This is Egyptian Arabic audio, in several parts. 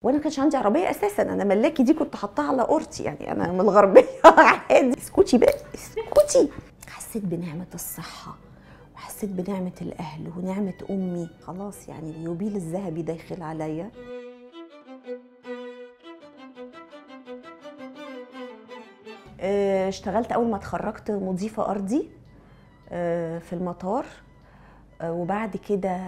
وانا ما كانش عندي عربيه اساسا انا ملاكي دي كنت حاطاها على اورتي يعني انا من الغربيه عادي اسكتي بقى اسكتي حسيت بنعمه الصحه وحسيت بنعمه الاهل ونعمه امي خلاص يعني اليوبيل الذهبي داخل عليا آه، اشتغلت اول ما اتخرجت مضيفه ارضي آه، في المطار آه، وبعد كده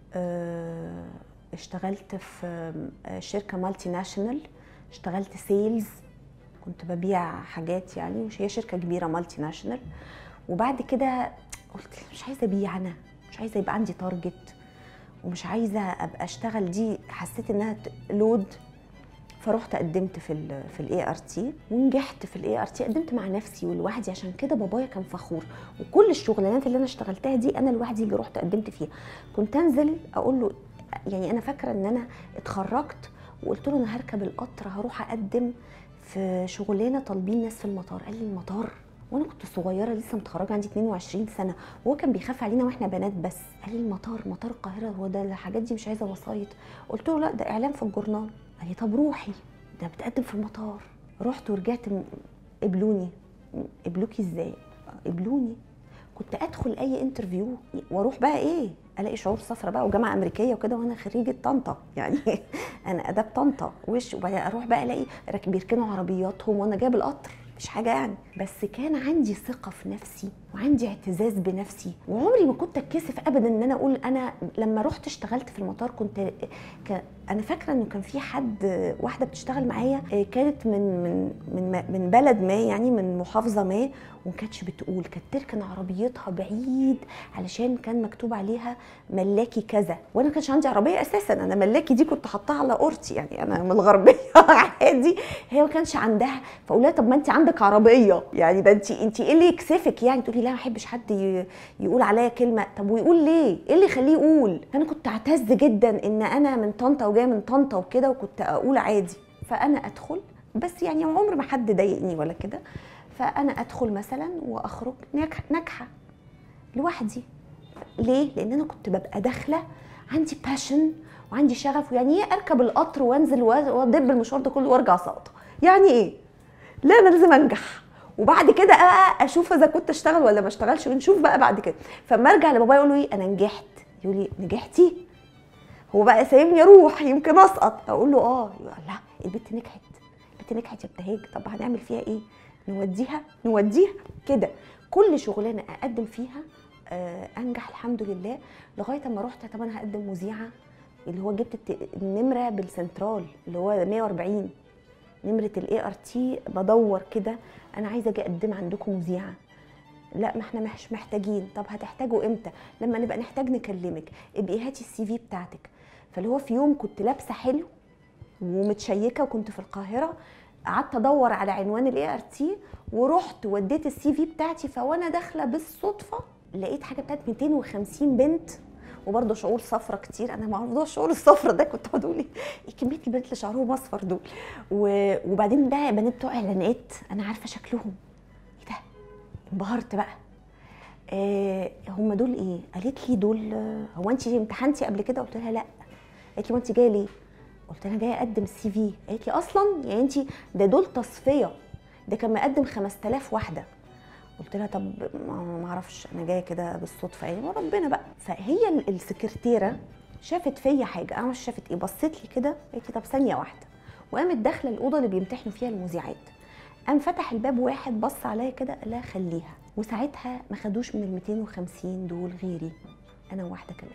آه، اشتغلت في آه، شركه مالتي ناشونال اشتغلت سيلز كنت ببيع حاجات يعني وهي شركه كبيره مالتي ناشونال وبعد كده قلت مش عايزه ابيع انا مش عايزه يبقى عندي تارجت ومش عايزه ابقى اشتغل دي حسيت انها لود فرحت قدمت في ال في الاي ار تي ونجحت في الاي ار تي قدمت مع نفسي ولوحدي عشان كده بابايا كان فخور وكل الشغلانات اللي انا اشتغلتها دي انا لوحدي اللي رحت قدمت فيها كنت انزل اقول له يعني انا فاكره ان انا اتخرجت وقلت له انا هركب القطر هروح اقدم في شغلانه طالبين ناس في المطار قال لي المطار وانا كنت صغيره لسه متخرجه عندي 22 سنه وهو كان بيخاف علينا واحنا بنات بس قال لي المطار مطار القاهره هو ده الحاجات دي مش عايزه وسايط قلت له لا ده اعلان في الجورنال قال لي طب روحي ده بتقدم في المطار رحت ورجعت م- قبلوني م- قبلوكي ازاي قبلوني كنت ادخل اي انترفيو واروح بقى ايه الاقي شعور صفرة بقى وجامعه امريكيه وكده وانا خريجه طنطا يعني انا اداب طنطا وش وبعدين اروح بقى الاقي راكب بيركنوا عربياتهم وانا جايب القطر مش حاجه يعني بس كان عندي ثقه في نفسي وعندي اعتزاز بنفسي وعمري ما كنت اتكسف ابدا ان انا اقول انا لما رحت اشتغلت في المطار كنت ك... انا فاكره انه كان في حد واحده بتشتغل معايا آه، كانت من من من من بلد ما يعني من محافظه ما وما كانتش بتقول كانت تركن عربيتها بعيد علشان كان مكتوب عليها ملاكي كذا وانا ما كانش عندي عربيه اساسا انا ملاكي دي كنت حاطاها على اورتي يعني انا من الغربيه عادي هي ما كانش عندها فاقول لها طب ما انت عندك عربيه يعني ده انت انت ايه اللي يكسفك يعني تقولي لا ما احبش حد ي- يقول عليا كلمه طب ويقول ليه ايه اللي يخليه يقول انا كنت اعتز جدا ان انا من طنطا وجايه من طنطا وكده وكنت اقول عادي فانا ادخل بس يعني عمر ما حد ضايقني ولا كده فانا ادخل مثلا واخرج ناجح- ناجحه لوحدي ليه؟ لان انا كنت ببقى داخله عندي باشن وعندي شغف ويعني ايه اركب القطر وانزل وادب المشوار ده كله وارجع ساقطه يعني ايه؟ لا انا لازم انجح وبعد كده بقى اشوف اذا كنت اشتغل ولا ما اشتغلش ونشوف بقى بعد كده فاما ارجع لبابايا اقول له ايه انا نجحت يقول لي نجحتي هو بقى سايبني اروح يمكن اسقط اقول له اه يقول لا البت نجحت البت نجحت يا ابتهاج طب هنعمل فيها ايه نوديها نوديها كده كل شغلانه اقدم فيها آه، انجح الحمد لله لغايه اما رحت طب انا هقدم مذيعه اللي هو جبت الت- النمره بالسنترال اللي هو 140 نمره الاي ار تي بدور كده انا عايزه اجي اقدم عندكم مذيعه لا ما احنا مش محتاجين طب هتحتاجوا امتى لما نبقى نحتاج نكلمك ابقي هاتي السي في بتاعتك فاللي هو في يوم كنت لابسه حلو ومتشيكه وكنت في القاهره قعدت ادور على عنوان الاي ار تي ورحت وديت السي في بتاعتي فوانا داخله بالصدفه لقيت حاجه بتاعت 250 بنت وبرضه شعور صفرة كتير انا موضوع شعور الصفرة ده كنت بقول ايه إيه كميه البنات اللي شعرهم اصفر دول و- وبعدين بقى بنات بتوع اعلانات انا عارفه شكلهم ايه ده انبهرت بقى آه هم دول ايه قالت لي دول آه، هو انت امتحنتي قبل كده قلت لها لا قالت لي وانت جايه ليه قلت لها جايه اقدم السي في قالت لي اصلا يعني انت ده دول تصفيه ده كان مقدم 5000 واحده قلت لها طب ما ما اعرفش انا جايه كده بالصدفه يعني وربنا بقى فهي ال- السكرتيره شافت فيا حاجه انا مش شافت ايه بصت لي كده قالت لي طب ثانيه واحده وقامت داخله الاوضه اللي بيمتحنوا فيها المذيعات قام فتح الباب واحد بص عليا كده قال لها خليها وساعتها ما خدوش من ال 250 دول غيري انا واحده كمان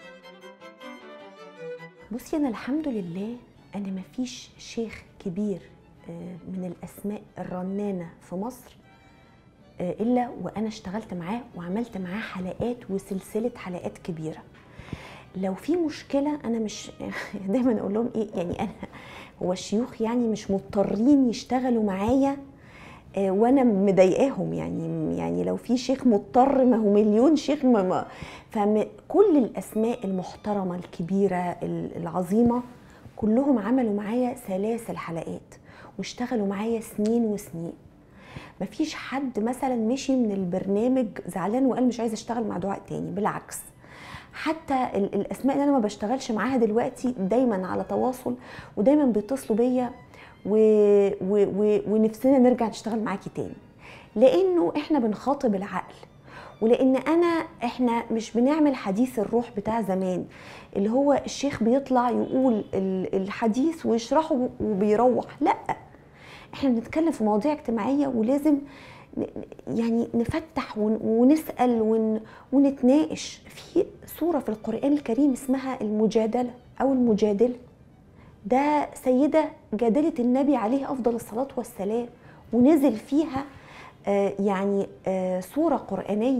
بصي انا الحمد لله انا ما فيش شيخ كبير آه، من الاسماء الرنانه في مصر آه، الا وانا اشتغلت معاه وعملت معاه حلقات وسلسله حلقات كبيره لو في مشكله انا مش دايما اقول لهم ايه يعني انا هو الشيوخ يعني مش مضطرين يشتغلوا معايا آه، وانا مضايقاهم يعني يعني لو في شيخ مضطر ما هو مليون شيخ ما ما فكل الاسماء المحترمه الكبيره ال- العظيمه كلهم عملوا معايا سلاسل حلقات واشتغلوا معايا سنين وسنين مفيش حد مثلا مشي من البرنامج زعلان وقال مش عايز اشتغل مع دعاء تاني بالعكس حتى ال- الاسماء اللي انا ما بشتغلش معاها دلوقتي دايما على تواصل ودايما بيتصلوا بيا و... و... و... ونفسنا نرجع نشتغل معاكي تاني لانه احنا بنخاطب العقل ولان انا احنا مش بنعمل حديث الروح بتاع زمان اللي هو الشيخ بيطلع يقول ال- الحديث ويشرحه وبيروح لا احنا بنتكلم في مواضيع اجتماعيه ولازم ن- يعني نفتح ون- ونسال ون- ونتناقش في سوره في القران الكريم اسمها المجادله او المجادله ده سيده جادلت النبي عليه افضل الصلاه والسلام ونزل فيها آه، يعني آه، سوره قرانيه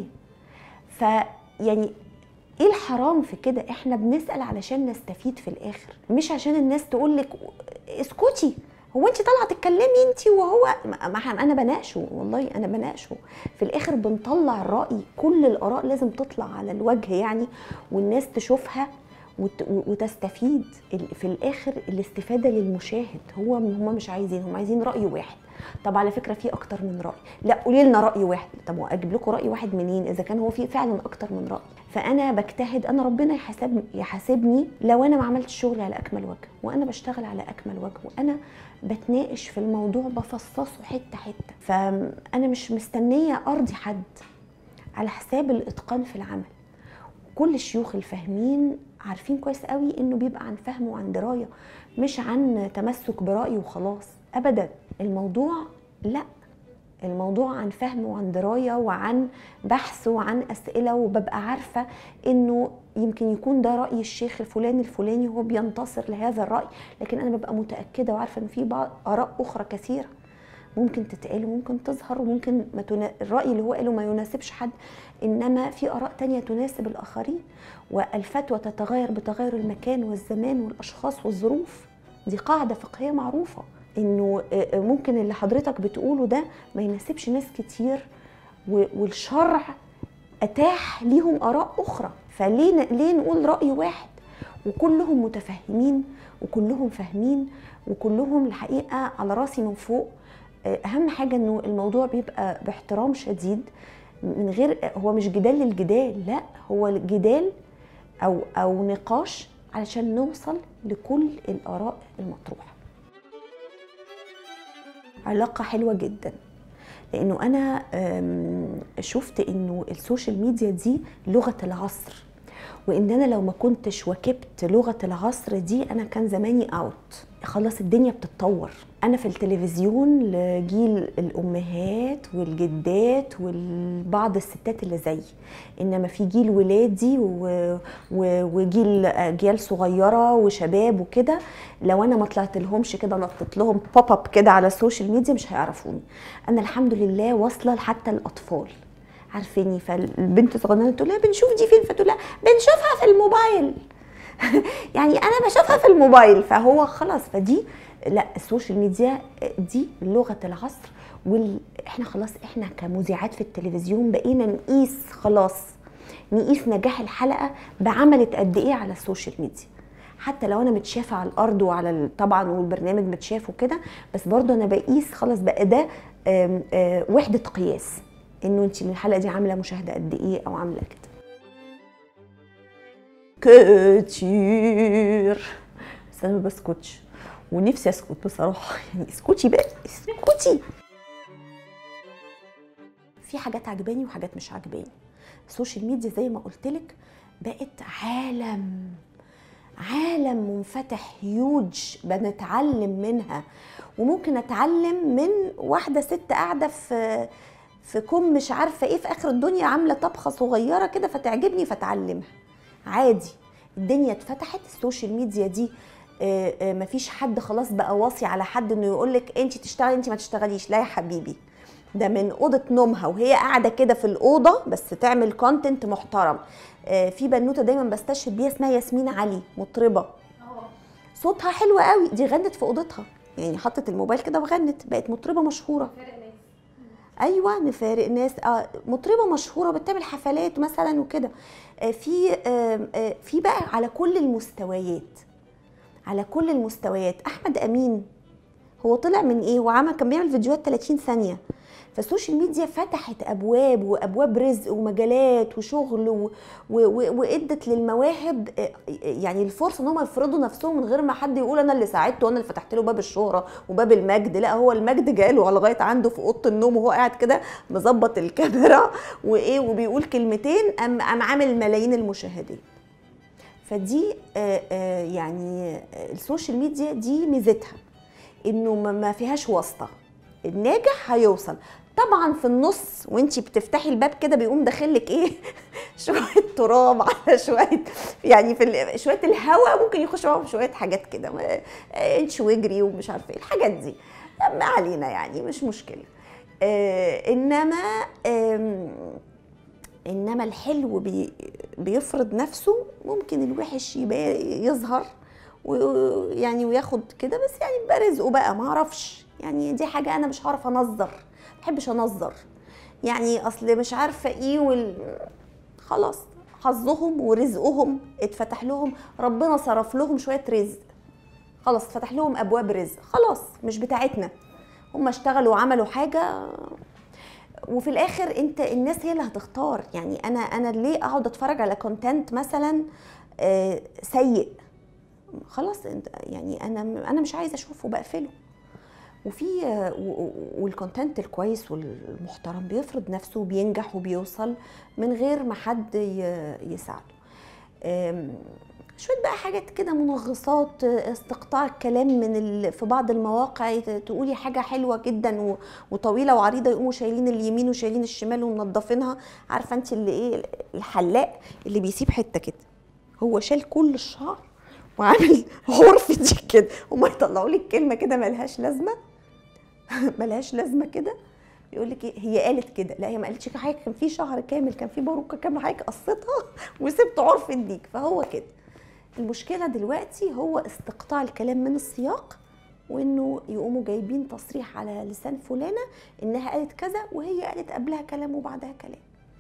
فيعني ايه الحرام في كده احنا بنسال علشان نستفيد في الاخر مش عشان الناس تقول لك اسكتي هو انت طالعه تتكلمي انت وهو ما ما- انا بناقشه والله انا بناقشه في الاخر بنطلع الراي كل الاراء لازم تطلع على الوجه يعني والناس تشوفها وت- وتستفيد ال- في الاخر الاستفاده للمشاهد هو هم مش عايزين هم عايزين راي واحد طب على فكره في اكتر من راي لا قولي لنا راي واحد طب واجيب لكم راي واحد منين اذا كان هو في فعلا اكتر من راي فانا بجتهد انا ربنا يحاسبني يحاسبني لو انا ما عملتش شغلي على اكمل وجه وانا بشتغل على اكمل وجه وانا بتناقش في الموضوع بفصصه حته حته فانا مش مستنيه ارضي حد على حساب الاتقان في العمل كل الشيوخ الفاهمين عارفين كويس قوي انه بيبقى عن فهم وعن درايه مش عن تمسك براي وخلاص ابدا الموضوع لا الموضوع عن فهم وعن درايه وعن بحث وعن اسئله وببقى عارفه انه يمكن يكون ده راي الشيخ الفلاني الفلاني هو بينتصر لهذا الراي لكن انا ببقى متاكده وعارفه ان في بعض اراء اخرى كثيره ممكن تتقال وممكن تظهر وممكن ما تنا... الرأي اللي هو قاله ما يناسبش حد إنما في آراء تانية تناسب الآخرين والفتوى تتغير بتغير المكان والزمان والأشخاص والظروف دي قاعدة فقهية معروفة إنه آه، ممكن اللي حضرتك بتقوله ده ما يناسبش ناس كتير و- والشرع أتاح ليهم آراء أخرى فليه ن- ليه نقول رأي واحد وكلهم متفهمين وكلهم فاهمين وكلهم الحقيقة على راسي من فوق اهم حاجه انه الموضوع بيبقى باحترام شديد من غير هو مش جدال للجدال لا هو جدال او او نقاش علشان نوصل لكل الاراء المطروحه علاقه حلوه جدا لانه انا أم، شفت انه السوشيال ميديا دي لغه العصر وان انا لو ما كنتش واكبت لغه العصر دي انا كان زماني اوت خلاص الدنيا بتتطور انا في التلفزيون لجيل الامهات والجدات وبعض الستات اللي زيي انما في جيل ولادي و... و... وجيل اجيال صغيره وشباب وكده لو انا ما طلعت لهمش كده نطت لهم بوب اب كده على السوشيال ميديا مش هيعرفوني انا الحمد لله واصله حتى الاطفال عارفيني فالبنت الصغيره تقول لها بنشوف دي فين فتقول لها بنشوفها في الموبايل يعني انا بشوفها في الموبايل فهو خلاص فدي لا السوشيال ميديا دي لغه العصر وال... احنا خلاص احنا كمذيعات في التلفزيون بقينا نقيس خلاص نقيس نجاح الحلقه بعملت قد ايه على السوشيال ميديا حتى لو انا متشافه على الارض وعلى ال- طبعا والبرنامج متشاف وكده بس برضه انا بقيس خلاص بقى ده آم، آه، وحده قياس انه انت الحلقه دي عامله مشاهده قد ايه او عامله كده كتير بس انا ما بسكتش ونفسي اسكت بصراحه يعني اسكتي بقى اسكتي في حاجات عجباني وحاجات مش عجباني السوشيال ميديا زي ما قلت لك بقت عالم عالم منفتح هيوج بنتعلم منها وممكن اتعلم من واحده ست قاعده في في كم مش عارفه ايه في اخر الدنيا عامله طبخه صغيره كده فتعجبني فتعلمها عادي الدنيا اتفتحت السوشيال ميديا دي آه، آه، مفيش حد خلاص بقى واصي على حد انه يقول لك انت تشتغلي انت ما تشتغليش لا يا حبيبي ده من اوضه نومها وهي قاعده كده في الاوضه بس تعمل كونتنت محترم آه، في بنوته دايما بستشهد بيها اسمها ياسمين علي مطربه صوتها حلو قوي دي غنت في اوضتها يعني حطت الموبايل كده وغنت بقت مطربه مشهوره ايوه نفارق ناس آه مطربه مشهوره بتعمل حفلات مثلا وكده آه في آه آه في بقى على كل المستويات على كل المستويات احمد امين هو طلع من ايه هو عمل كان بيعمل فيديوهات 30 ثانيه فالسوشيال ميديا فتحت ابواب وابواب رزق ومجالات وشغل و... و... و... وادت للمواهب آه، يعني الفرصه ان هم يفرضوا نفسهم من غير ما حد يقول انا اللي ساعدته وانا اللي فتحت له باب الشهره وباب المجد لا هو المجد جاله لغايه عنده في اوضه النوم وهو قاعد كده مظبط الكاميرا وايه وبيقول كلمتين ام ام عامل ملايين المشاهدين فدي آه، آه، يعني السوشيال ميديا دي ميزتها انه ما فيهاش واسطه الناجح هيوصل طبعا في النص وانتي بتفتحي الباب كده بيقوم داخلك ايه شويه تراب على شويه يعني في شويه الهواء ممكن يخش معاهم شويه حاجات كده انش واجري ومش عارفه ايه الحاجات دي ما علينا يعني مش مشكله آه انما آه انما الحلو بي بيفرض نفسه ممكن الوحش يبقى يظهر ويعني وياخد كده بس يعني يبقى رزقه بقى ما اعرفش يعني دي حاجه انا مش هعرف انظر ما بحبش انظر يعني اصل مش عارفه ايه وال... خلاص حظهم ورزقهم اتفتح لهم ربنا صرف لهم شويه رزق خلاص فتح لهم ابواب رزق خلاص مش بتاعتنا هم اشتغلوا وعملوا حاجه وفي الاخر انت الناس هي اللي هتختار يعني انا انا ليه اقعد اتفرج على كونتنت مثلا آه، سيء خلاص انت يعني انا انا مش عايزه اشوفه بقفله وفي والكونتنت الكويس والمحترم بيفرض نفسه وبينجح وبيوصل من غير ما حد يساعده شويه بقى حاجات كده منغصات استقطاع الكلام من في بعض المواقع تقولي حاجه حلوه جدا وطويله وعريضه يقوموا شايلين اليمين وشايلين الشمال ومنضفينها عارفه انت اللي ايه الحلاق اللي بيسيب حته كده هو شال كل الشعر وعامل غرفه كده وما يطلعوا لك كلمه كده ملهاش لازمه ملهاش لازمه كده يقول لك إيه، هي قالت كده لا هي ما قالتش حاجه كان في شهر كامل كان في باروكه كامله حضرتك قصتها وسبت عرف الديك فهو كده المشكله دلوقتي هو استقطاع الكلام من السياق وانه يقوموا جايبين تصريح على لسان فلانه انها قالت كذا وهي قالت قبلها كلام وبعدها كلام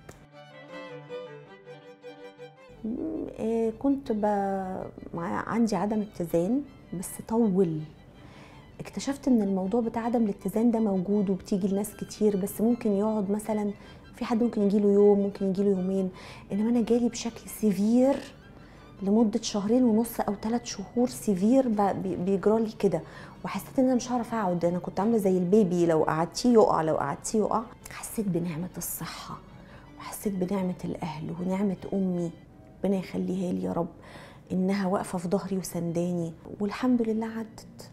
آه، كنت ب... عندي عدم اتزان بس طول اكتشفت ان الموضوع بتاع عدم الاتزان ده موجود وبتيجي لناس كتير بس ممكن يقعد مثلا في حد ممكن يجيله يوم ممكن يجيله يومين انما انا جالي بشكل سيفير لمده شهرين ونص او ثلاث شهور سيفير بيجرى لي كده وحسيت ان انا مش هعرف اقعد انا كنت عامله زي البيبي لو قعدتيه يقع لو قعدتيه يقع حسيت بنعمه الصحه وحسيت بنعمه الاهل ونعمه امي ربنا يخليها لي يا رب انها واقفه في ظهري وسنداني والحمد لله عدت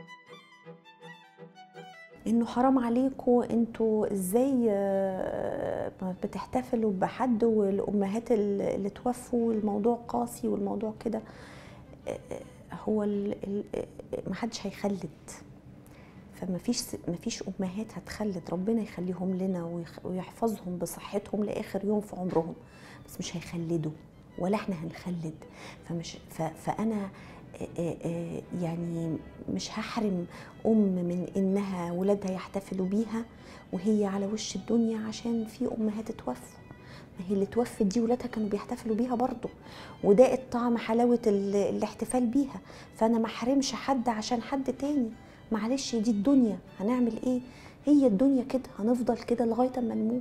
انه حرام عليكم انتوا ازاي آه، بتحتفلوا بحد والامهات اللي توفوا الموضوع قاسي والموضوع كده آه، هو ما حدش هيخلد فما فيش ما فيش امهات هتخلد ربنا يخليهم لنا ويحفظهم بصحتهم لاخر يوم في عمرهم بس مش هيخلدوا ولا احنا هنخلد فمش فانا يعني مش هحرم ام من انها ولادها يحتفلوا بيها وهي على وش الدنيا عشان في امهات توفوا ما هي اللي توفت دي ولادها كانوا بيحتفلوا بيها برضه وداقت طعم حلاوه الاحتفال بيها فانا ما احرمش حد عشان حد تاني معلش دي الدنيا هنعمل ايه هي الدنيا كده هنفضل كده لغايه اما نموت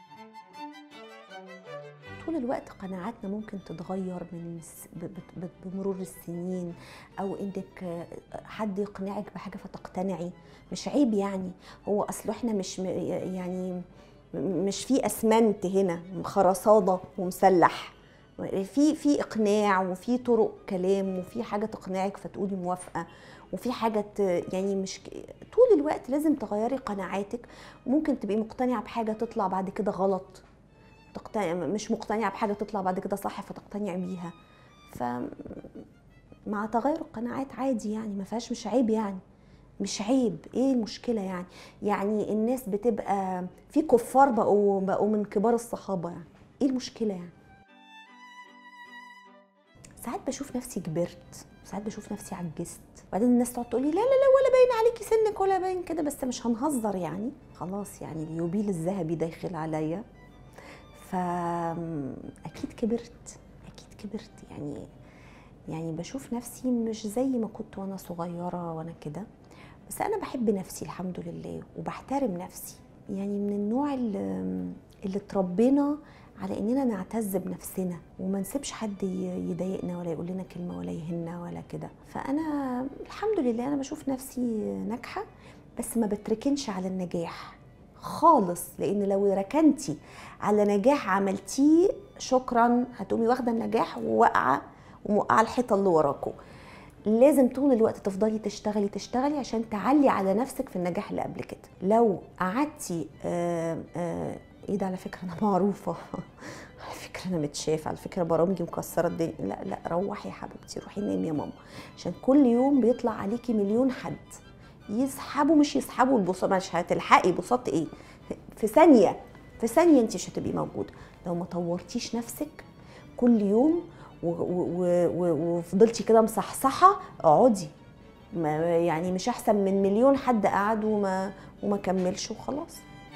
طول الوقت قناعاتنا ممكن تتغير من بمرور السنين او انك حد يقنعك بحاجه فتقتنعي مش عيب يعني هو اصل احنا مش يعني مش في اسمنت هنا خرسانه ومسلح في في اقناع وفي طرق كلام وفي حاجه تقنعك فتقولي موافقه وفي حاجه يعني مش طول الوقت لازم تغيري قناعاتك ممكن تبقي مقتنعه بحاجه تطلع بعد كده غلط تقتنع مش مقتنعه بحاجه تطلع بعد كده صح فتقتنع بيها ف مع تغير القناعات عادي يعني ما فيهاش مش عيب يعني مش عيب ايه المشكله يعني يعني الناس بتبقى في كفار بقوا بقوا من كبار الصحابه يعني ايه المشكله يعني ساعات بشوف نفسي كبرت ساعات بشوف نفسي عجزت بعدين الناس تقعد تقول لي لا لا لا ولا باين عليكي سنك ولا باين كده بس مش هنهزر يعني خلاص يعني اليوبيل الذهبي داخل عليا فاكيد كبرت اكيد كبرت يعني يعني بشوف نفسي مش زي ما كنت وانا صغيره وانا كده بس انا بحب نفسي الحمد لله وبحترم نفسي يعني من النوع اللي, اللي اتربينا على اننا نعتز بنفسنا وما نسيبش حد ي- يضايقنا ولا يقول لنا كلمه ولا يهنا ولا كده فانا الحمد لله انا بشوف نفسي ناجحه بس ما بتركنش على النجاح خالص لان لو ركنتي على نجاح عملتيه شكرا هتقومي واخده النجاح وواقعه وموقعه الحيطه اللي وراكوا لازم طول الوقت تفضلي تشتغلي تشتغلي عشان تعلي على نفسك في النجاح اللي قبل كده لو قعدتي آه، آه، ايه ده على فكره انا معروفه على فكره انا متشافه على فكره برامجي مكسره الدنيا لا لا روحي يا حبيبتي روحي نامي يا ماما عشان كل يوم بيطلع عليكي مليون حد يسحبوا مش يسحبوا البساط مش هتلحقي بساط ايه في ثانيه في ثانيه انت مش هتبقي موجوده لو ما طورتيش نفسك كل يوم و- و- و- و- وفضلتي كده مصحصحه اقعدي ما يعني مش احسن من مليون حد قعد وما وما كملش وخلاص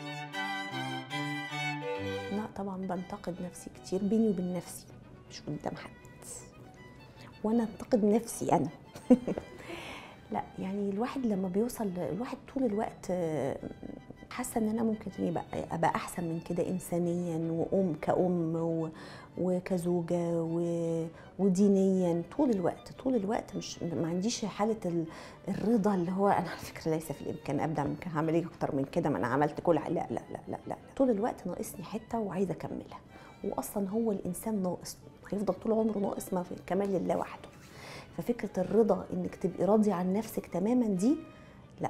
لا طبعا بنتقد نفسي كتير بيني وبين نفسي مش قدام حد وانا انتقد نفسي انا لا يعني الواحد لما بيوصل الواحد طول الوقت آه، حاسه ان انا ممكن يبقى ابقى احسن من كده انسانيا وام كأم و- وكزوجه و- ودينيا طول الوقت طول الوقت مش ما عنديش حاله ال- الرضا اللي هو انا على فكره ليس في الامكان ابدع من كان هعمل ايه اكتر من كده ما انا عملت كل حاجه لا لا لا لا لا طول الوقت ناقصني حته وعايزه اكملها واصلا هو الانسان ناقص هيفضل طول عمره ناقص ما في الكمال لله وحده ففكره الرضا انك تبقي راضيه عن نفسك تماما دي لا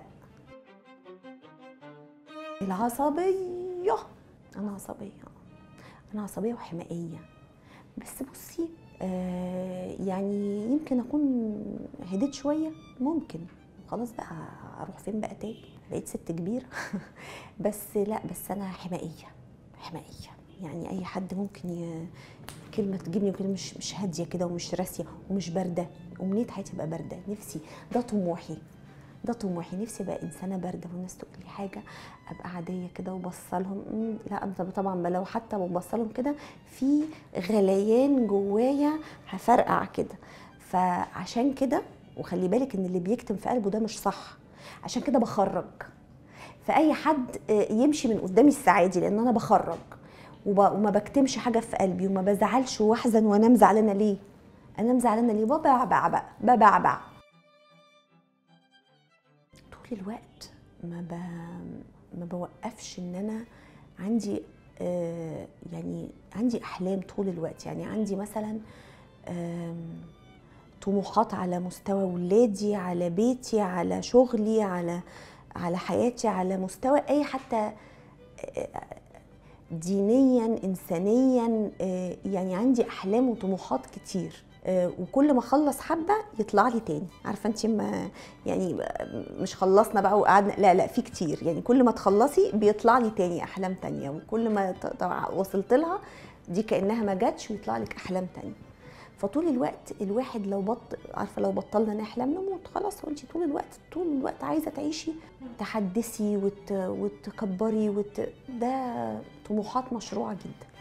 العصبيه انا عصبيه انا عصبيه وحمائيه بس بصي آه يعني يمكن اكون هديت شويه ممكن خلاص بقى اروح فين بقى تاني بقيت ست كبيره بس لا بس انا حمائيه حمائيه يعني اي حد ممكن ي... كلمه تجيبني وكلمه مش مش هاديه كده ومش راسيه ومش بارده امنيه حياتي تبقى بارده نفسي ده طموحي ده طموحي نفسي ابقى انسانه بارده والناس تقول لي حاجه ابقى عاديه كده وبصلهم مم، لا انا طبعا لو حتى ببصلهم كده في غليان جوايا هفرقع كده فعشان كده وخلي بالك ان اللي بيكتم في قلبه ده مش صح عشان كده بخرج فاي حد آه، يمشي من قدامي السعادي لان انا بخرج وب- وما بكتمش حاجه في قلبي وما بزعلش واحزن وانام زعلانه ليه انام زعلانه ليه ببعبع بقى ببعبع طول الوقت ما ب... ما بوقفش ان انا عندي آه يعني عندي احلام طول الوقت يعني عندي مثلا آم، طموحات على مستوى ولادي على بيتي على شغلي على على حياتي على مستوى اي حتى آه، دينيا انسانيا آه، يعني عندي احلام وطموحات كتير آه، وكل ما اخلص حبه يطلع لي تاني عارفه انت ما يعني مش خلصنا بقى وقعدنا لا لا في كتير يعني كل ما تخلصي بيطلع لي تاني احلام تانية وكل ما ت- ت- وصلت لها دي كانها ما جاتش ويطلع لك احلام تانية فطول الوقت الواحد لو بط عارفه لو بطلنا نحلم نموت خلاص هو انت طول الوقت طول الوقت عايزه تعيشي تحدثي وت... وتكبري وت... ده طموحات مشروعه جدا